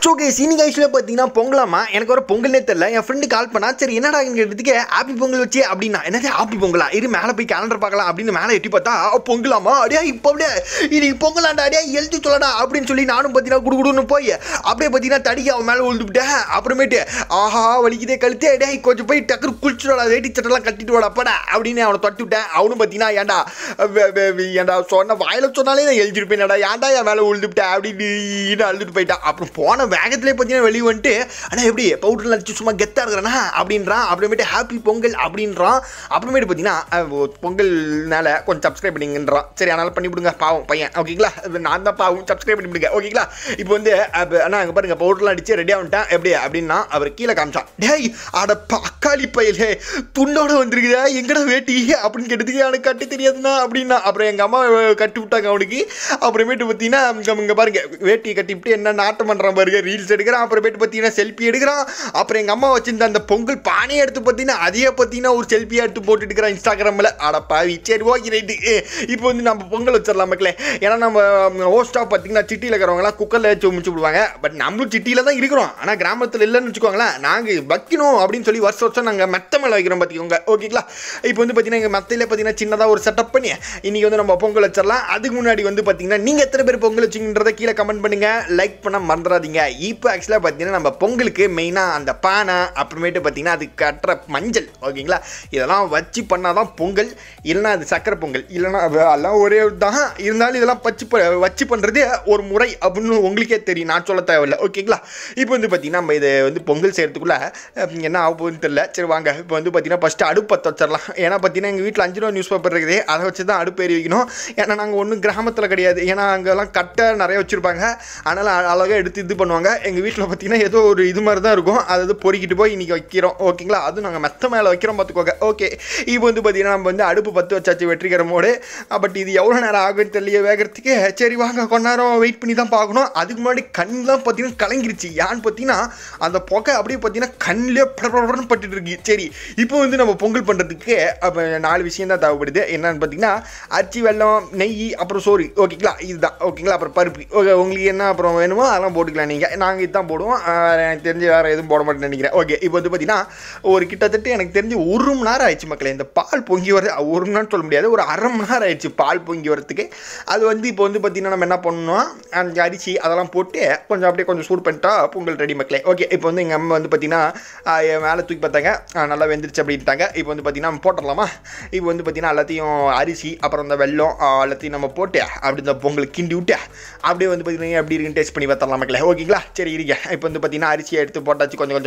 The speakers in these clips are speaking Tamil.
ஓகே சீனி கைஸில் பார்த்தீங்கன்னா பொங்கலாமா எனக்கு ஒரு பொங்கல்னே தெரியல என் ஃப்ரெண்டு கால் பண்ணா சரி என்னடா கேட்டதுக்கு ஹாப்பி பொங்கல் வச்சு அப்படின்னா என்னது ஹாப்பி பொங்கலா இரு மேலே போய் கேலண்டர் பார்க்கலாம் அப்படின்னு மேலே எட்டி பார்த்தா "ஆ, பொங்கலாமா அடியா இப்போ அப்படியே இன்னைக்கு பொங்கலாண்டா அடியா எழுதி சொல்லடா அப்படின்னு சொல்லி நானும் பார்த்தீங்கன்னா குடுகுடுன்னு போய் அப்படியே பார்த்தீங்கன்னா தடிக்க அவன் மேலே விழுந்துவிட்டேன் அப்புறமேட்டு ஆஹா வலிக்குதே கழுத்தே டேய் கொஞ்சம் போய் டக்குனு குளிச்சுடா வேட்டி சட்டெல்லாம் கட்டிட்டு வாடா படா அப்படின்னு அவனை தொட்டி விட்டேன் அவனும் பார்த்தீங்கன்னா ஏன்டா வே- வே- வே- ஏன்டா சொன்ன வாயில சொன்னாலே நான் எழுதிருப்பேன்டா ஏன்டா என் மேலே விழுந்துவிட்டேன் அப்படின்னு அழுதுட்டு போயிட்டான் அப்புறம் போன வேகத்திலே பார்த்தீங்கன்னா வெளியே வந்துட்டு ஆனால் எப்படி பவுடர்லாம் அடிச்சு சும்மா கெத்தாக இருக்கிறானா அப்படின்றான் அப்புறமேட்டு ஹாப்பி பொங்கல் அப்படின்றான் அப்புறமேட்டு பார்த்தீங்கன்னா அஹ், ஒ- பொங்கல்னால கொஞ்சம் சப்ஸ்கிரைப் பண்ணிங்கன்றான் சரி அதனால் பண்ணி விடுங்க பாவம் பையன் ஓகேங்களா இது நான் தான் பாவம் சப்ஸ்கிரைப் பண்ணி விடுங்க ஓகேங்களா இப்போ வந்து அப்ப- அண்ணா அங்கே பாருங்க பவுடர்லாம் அடிச்சு ரெடியாக வந்துட்டேன் எப்படி அப்படின்னா அவர் கீழே காமிச்சான் டேய் அட பக்காளி பையலே துண்டோட வந்திருக்குதா எங்கடா வேட்டி அப்படின்னு கேட்டதுக்கு எனக்கு கட்டி தெரியாதுண்ணா அப்படின்னா அப்புறம் எங்கள் அம்மா அஹ், கட்டி விட்டாங்க அவனுக்கு அப்புறமேட்டு பார்த்தீங்கன்னா இங்க- இங்க பாருங்க வேட்டி கட்டிவிட்டு என்ன நாட்டம் பண்ணுறான் பாருங்க ரீல்ஸ் எடுக்கிறான் அப்புறமேட்டு பார்த்தீங்கன்னா செல்ஃபி எடுக்கிறான் அப்புறம் எங்கள் அம்மா வச்சிருந்த அந்த பொங்கல் பானையை எடுத்து பார்த்தீங்கன்னா அதையே பார்த்தீங்கன்னா ஒரு செல்ஃபியாக எடுத்து போட்டுட்டு இருக்கிறான் இன்ஸ்டாகிராமில் அடப்பாவி சரி ஓகே ரைட்டு இப்போ வந்து நம்ம பொங்கல் வச்சிடலாம் மக்களே ஏன்னா நம்ம ஹோஸ்டாக பார்த்தீங்கன்னா சிட்டியில் இருக்கிறவங்களாம் குக்கரில் வச்சு முடிச்சு விடுவாங்க பட் நம்மளும் சிட்டியில் தான் இருக்கிறோம் ஆனால் கிராமத்தில் இல்லைன்னு வச்சுக்கோங்களேன் நாங்கள் வைக்கணும் அப்படின்னு சொல்லி வருஷம் வருஷம் நாங்கள் மெத்த மேலே வைக்கிறோம் பார்த்துக்கோங்க ஓகேங்களா இப்போ வந்து பார்த்தீங்கன்னா எங்கள் மெத்தையில் பார்த்தீங்கன்னா சின்னதாக ஒரு செட்டப் பண்ணி இன்றைக்கி வந்து நம்ம பொங்கல் வச்சிடலாம் அதுக்கு முன்னாடி வந்து பார்த்தீங்கன்னா நீங்கள் எத்தனை பேர் பொங்கல் வச்சிங்கன்றதை கீழே கமெண்ட் பண்ணுங்கள் லைக் பண்ண மறந்துடாதீங்க இப்போ ஆக்சுவலாக பார்த்தீங்கன்னா நம்ம பொங்கலுக்கு மெயினாக அந்த பானை அப்புறமேட்டு பார்த்தீங்கன்னா அது கட்டுற மஞ்சள் ஓகேங்களா இதெல்லாம் வச்சு பண்ணால் தான் பொங்கல் இல்லைன்னா அது சக்கரை பொங்கல் இல்லைன்னா அது எல்லாம் ஒரே தான் இருந்தாலும் இதெல்லாம் வச்சு ப- வச்சு பண்ணுறது ஒரு முறை அப்படின்னு உங்களுக்கே தெரியும் நான் சொல்ல தேவையில்லை ஓகேங்களா இப்போ வந்து பார்த்தீங்கன்னா நம்ம இது வந்து பொங்கல் செய்கிறதுக்குள்ளே என்ன ஆக போகுதுன்னு தெரியல சரி வாங்க இப்போ வந்து பார்த்தீங்கன்னா ஃபஸ்ட்டு அடுப்பு பற்ற வச்சிடலாம் ஏன்னா பார்த்தீங்கன்னா எங்கள் வீட்டில் அஞ்சு ரூபா நியூஸ் பேப்பர் இருக்குது அதை வச்சு தான் அடுப்பு ஏறி வைக்கணும் ஏன்னா நாங்கள் ஒன்றும் கிராமத்தில் கிடையாது ஏன்னா அங்கெல்லாம் கட்டை நிறைய வச்சுருப்பாங்க அதனால் அழகாக எடுத்து இது பண்ணுவாங்க எங்கள் வீட்டில் பார்த்தீங்கன்னா ஏதோ ஒரு இது மாதிரி தான் இருக்கும் அதை வந்து பொறுக்கிட்டு போய் இன்றைக்கி வைக்கிறோம் ஓகேங்களா அதுவும் நாங்கள் மெத்த மேலே வைக்கிறோம் பார்த்துக்கோங்க ஓகே இப்போ வந்து பார்த்தீங்கன்னா நம்ம வந்து அடுப்பு பற்ற வச்சாச்சு வெற்றிகரமோடு பட் இது எவ்வளோ நேரம் ஆகும்னு தெரியல வேகிறதுக்கு சரி வாங்க கொஞ்ச நேரம் வெயிட் பண்ணி தான் பார்க்கணும் அதுக்கு முன்னாடி கண்லாம் பார்த்தீங்கன்னா கலங்கிருச்சு ஏன்னு பார்த்தீங்கன்னா அந்த புகை அப்படியே பார்த்தீங்கன்னா கண்ணிலே படபடன்னு பட்டுட்டு இருக்கு சரி இப்போ வந்து நம்ம பொங்கல் பண்ணுறதுக்கு அப்போ நாலு விஷயம் தான் தேவைப்படுது என்னன்னு பார்த்தீங்கன்னா அரிசி வெல்லம் நெய் அப்புறம் சோறு ஓகேங்களா இதுதான் ஓகேங்களா அப்புறம் பருப்பு ஓகே உங்களுக்கு என்ன அப்புறம் வேணுமோ அதெல்லாம் போட்டுக்கலாம் நீங்கள் நாங்கள் இதுதான் போடுவோம் ஆஹ் எனக்கு தெரிஞ்சு வேறு எதுவும் போட மாட்டேன்னு நினைக்கிறேன் ஓகே இப்போ வந்து பார்த்தீங்கன்னா ஒரு கிட்டத்தட்ட எனக்கு தெரிஞ்சு ஒரு மணி நேரம் ஆயிடுச்சு மக்களே இந்த பால் பொங்கி வர ஒரு மணி நேரம் சொல்ல முடியாது ஒரு அரை மணி நேரம் ஆயிடுச்சு பால் பொங்கி வரத்துக்கு அது வந்து இப்போ வந்து பார்த்தீங்கன்னா நம்ம என்ன பண்ணணும் அந்த அரிசி அதெல்லாம் போட்டு கொஞ்சம் அப்படியே கொஞ்சம் சூடு பண்ணிட்டா பொங்கல் ரெடி மக்களே ஓகே இப்போ வந்து எங்கள் அம்மா வந்து பார்த்தீங்கன்னா ஆஹ் என் மேலே தூக்கி பார்த்தாங்க ஆஹ் நல்லா வெந்துருச்சு அப்படின்ட்டாங்க இப்போ வந்து பார்த்தீங்கன்னா நம்ம போட்டுடலாமா இப்போ வந்து பார்த்தீங்கன்னா எல்லாத்தையும் அரிசி அப்புறம் இந்த வெல்லம் ஆஹ் எல்லாத்தையும் நம்ம போட்டு அப்படி இந்த பொங்கல் கிண்டி விட்டு அப்படியே வந்து பார்த்தீங்கன்னா எப்படி இருக்குன்னு டேஸ்ட் பண்ணி பார்த்துடலாம் மக்களே ஓகேங்களா சரி இருங்க இப்போ வந்து பார்த்தீங்கன்னா அரிசியை எடுத்து போட்டாச்சு கொஞ்சம்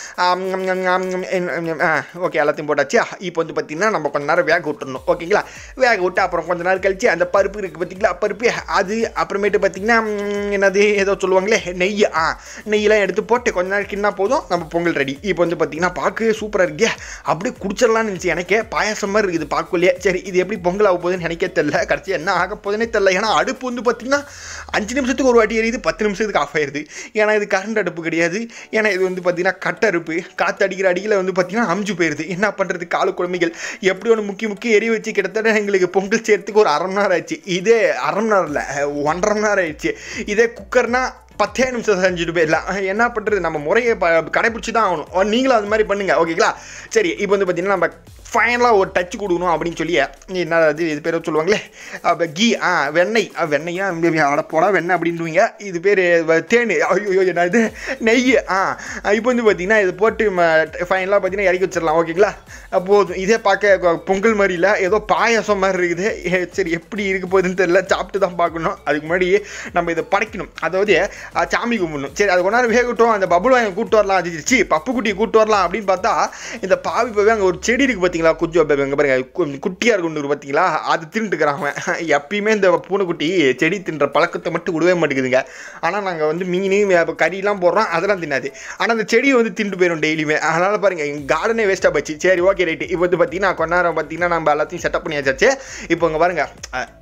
கொஞ்சமாக ஓகே எல்லாத்தையும் போட்டாச்சு இப்போ வந்து பார்த்தீங்கன்னா நம்ம கொஞ்ச நேரம் வேக விட்டுறணும் ஓகேங்களா வேக விட்டு அப்புறம் கொஞ்ச நேரம் கழிச்சு அந்த பருப்பு இருக்குது பார்த்தீங்களா பருப்பு அது அப்புறமேட்டு பார்த்தீங்கன்னா ம், என்னது ஏதோ சொல்லுவாங்களே நெய் ஆ நெய்யெல்லாம் எடுத்து போட்டு கொஞ்ச நேரம் கிண்ணா போதும் நம்ம பொங்கல் ரெடி இப்போ வந்து பார்த்தீங்கன்னா பார்க்கவே சூப்பராக இருக்கே அப்படியே குடிச்சிடலாம்னு இருந்துச்சு எனக்கே பாயாசம் மாதிரி இருக்குது பார்க்கலையே சரி இது எப்படி பொங்கல் ஆக போகுதுன்னு எனக்கே தெரில கடைசி என்ன ஆக போகுதுன்னே தெரில ஏன்னா அடுப்பு வந்து பார்த்தீங்கன்னா அஞ்சு நிமிஷத்துக்கு ஒரு வாட்டி எரியுது பத்து நிமிஷத்துக்கு ஆஃப் ஆயிடுது ஏன்னா இது கரண்ட் அடுப்பு கிடையாது ஏன்னா இது வந்து பார்த்தீங்கன்னா கட்டடுப்பு காற்று அடிக்கிற அடியில் வந்து பார்த்தீங்கன்னா அமுஞ்சு போயிடுது என்ன பண்ணுறது கால குழம்புகள் எப்படி ஒன்று முக்கி முக்கி எரிய வச்சு கிட்டத்தட்ட எங்களுக்கு பொங்கல் செய்யறதுக்கு ஒரு அரை மணி நேரம் ஆயிடுச்சு இதே அரை மணி நேரம் இல்லை ஒன்றரை மணி நேரம் ஆயிடுச்சு இதே குக்கர்னா பத்தே நிமிஷம் செஞ்சுட்டு போயிடலாம் என்ன பண்ணுறது நம்ம முறையை ப கடைப்பிடிச்சி தான் ஆகணும் நீங்களும் அது மாதிரி பண்ணுங்க ஓகேங்களா சரி இப்போ வந்து பார்த்தீங்கன்னா நம்ம ஃபைனலாக ஒரு டச் கொடுக்கணும் அப்படின்னு சொல்லி என்ன அது இது பேர் சொல்லுவாங்களே அப்போ கீ ஆ வெண்ணெய் ஆ, வெண்ணெயா அட போடா வெண்ணெய் அப்படின்னுவீங்க இது பேர் தேன் ஐயோ என்ன இது நெய் ஆ இப்போ வந்து பார்த்தீங்கன்னா இது போட்டு ஃபைனலாக பார்த்தீங்கன்னா இறக்கி வச்சிடலாம் ஓகேங்களா போதும் இதே பார்க்க கொ- பொங்கல் மாதிரி இல்லை ஏதோ பாயாசம் மாதிரி இருக்குது ஏ, சரி எப்படி இருக்க போகுதுன்னு தெரியல சாப்பிட்டு தான் பார்க்கணும் அதுக்கு முன்னாடி நம்ம இதை படைக்கணும் அதாவது ஆ, சாமி கும்பிடணும் சரி அது கொஞ்ச நேரம் வேகட்டும் அந்த பபுள் வாங்கி கூட்டு வரலாம் அது சி பப்பு குட்டியை கூட்டு வரலாம் அப்படின்னு பார்த்தா இந்த பாவி போய் அங்கே ஒரு செடி இருக்குது பார்த்தீங்களா குஞ்சு அங்கே பாருங்க கு- குட்டியா இருக்கு பார்த்தீங்களா அது தின்னுட்டுக்கிறான் அவன் எப்பயுமே இந்த பூனைக்குட்டி செடி தின்ற பழக்கத்தை மட்டும் விடவே மாட்டேங்குதுங்க ஆனால் நாங்கள் வந்து மீன் அப்ப கறியெல்லாம் போடுறோம் அதெல்லாம் தின்னாது ஆனால் அந்த செடியை வந்து தின்ட்டு போயிடும் டெய்லியுமே அதனால் பாருங்க எங்கள் கார்டனே வேஸ்ட்டாக போச்சு சரி ஓகே ரைட்டு இப்போ வந்து பார்த்தீங்கன்னா கொஞ்ச நேரம் பார்த்தீங்கன்னா நம்ம எல்லாத்தையும் செட்டப் பண்ணியாச்சு இப்போ இங்கே பாருங்க அஹ்,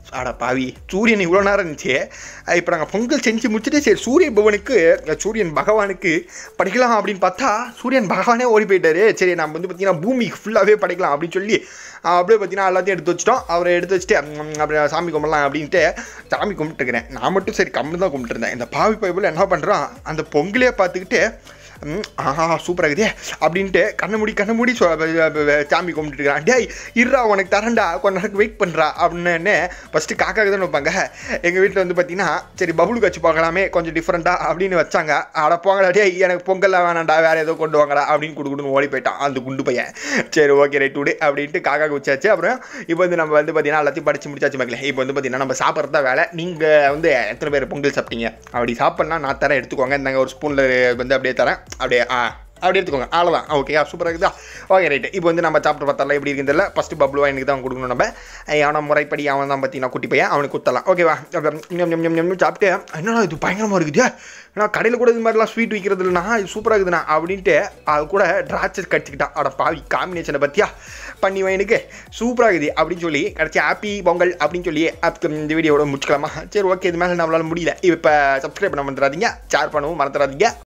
அட பாவி சூரியன் இவ்வளோ நேரம் இருந்துச்சு இப்போ நாங்கள் பொங்கல் செஞ்சு முடிச்சுட்டு சரி சூரிய பவனுக்கு சூரியன் பகவானுக்கு படைக்கலாம் அப்படின்னு பார்த்தா சூரியன் பகவானே ஓடி போயிட்டாரு சரி நம்ம வந்து பார்த்தீங்கன்னா பூமிக்கு ஃபுல்லாகவே படைக்கலாம் அப்படின்னு சொல்லி ஆஹ், அப்படியே பார்த்தீங்கன்னா எல்லாத்தையும் எடுத்து வச்சிட்டோம் அவரை எடுத்து வச்சுட்டு ம், அப்புறம் சாமி கும்பிடலாம் அப்படின்ட்டு சாமி கும்பிட்டுருக்கிறேன் நான் மட்டும் சரி கம்மி தான் கும்பிட்டுருந்தேன் இந்த பாவி பைபிள் என்ன பண்ணுறான் அந்த பொங்கலே பார்த்துக்கிட்டு ம், ஆஹா சூப்பராக இருக்குதே அப்படின்ட்டு கண்ணை மூடி கண்ணை மூடி சொ- ப- ப- ப- சாமி கும்பிட்டு இருக்கிறான் டேய் இருடா உனக்கு தரேன்டா கொஞ்ச நேரம் வெயிட் பண்ணுறா அப்படின்னு ஃபஸ்ட்டு காக்காக்கு தான் வைப்பாங்க எங்கள் வீட்டில் வந்து பார்த்தீங்கன்னா சரி பபுளுக்கு வச்சு பார்க்கலாமே கொஞ்சம் டிஃப்ரெண்ட்டாக அப்படின்னு வச்சாங்க அட போங்கடா டேய் எனக்கு பொங்கல்லாம் வேணாம்டா வேறு ஏதோ கொண்டு வாங்கடா அப்படின்னு குடு குடுன்னு ஓடி போயிட்டான் அந்த குண்டு பையன் சரி ஓகே ரைட் விடு அப்படின்ட்டு காக்காக்கு வச்சாச்சு அப்புறம் இப்போ வந்து நம்ம வந்து பார்த்தீங்கன்னா எல்லாத்தையும் படிச்சு முடிச்சாச்சு மக்களே இப்போ வந்து பார்த்தீங்கன்னா நம்ம சாப்பிட்றது தான் வேலை நீங்கள் வந்து எத்தனை பேர் பொங்கல் சாப்பிட்டீங்க அப்படி சாப்பிட்னா நான் தரேன் எடுத்துக்கோங்க இந்தாங்க ஒரு ஸ்பூனில் வந்து அப்படியே தரேன் அப்படியே ஆ அப்படி எடுத்துக்கோங்க அவ்வளோதான் ஓகே சூப்பராக இருக்குதா ஓகே ரைட்டு இப்போ வந்து நம்ம சாப்பிட்டு பார்த்தால எப்படி இருக்குதுல்ல ஃபஸ்ட்டு பப்ளுவா எனக்கு தான் கொடுக்கணும் நம்ம அவனை முறைப்படி அவன் தான் பார்த்தீங்கன்னா குட்டி பையன் அவனுக்கு குத்தலாம் ஓகேவா அப்புறம் ஞம் ஞம் ஞம் ஞம்னு சாப்பிட்டு என்னடா இது பயங்கரமாக இருக்குதா நான் கடையில் கூட இது மாதிரிலாம் ஸ்வீட் விற்கிறது இல்லைனா இது சூப்பராக இருக்குதுண்ணா அப்படின்ட்டு அது கூட திராட்சை கடிச்சிக்கிட்டான் அட பாவி காம்பினேஷனை பற்றியா பண்ணி எனக்கு சூப்பராக இருக்குது அப்படின்னு சொல்லி கிடச்சி ஹாப்பி பொங்கல் அப்படின்னு சொல்லி அப்ப இந்த வீடியோட முடிச்சுக்கலாமா சரி ஓகே இது மேலே நம்மளால முடியல இப்போ சப்ஸ்கிரைப் பண்ண மறந்துடாதீங்க ஷேர் பண்ணவும் மறந்துடாதீங்க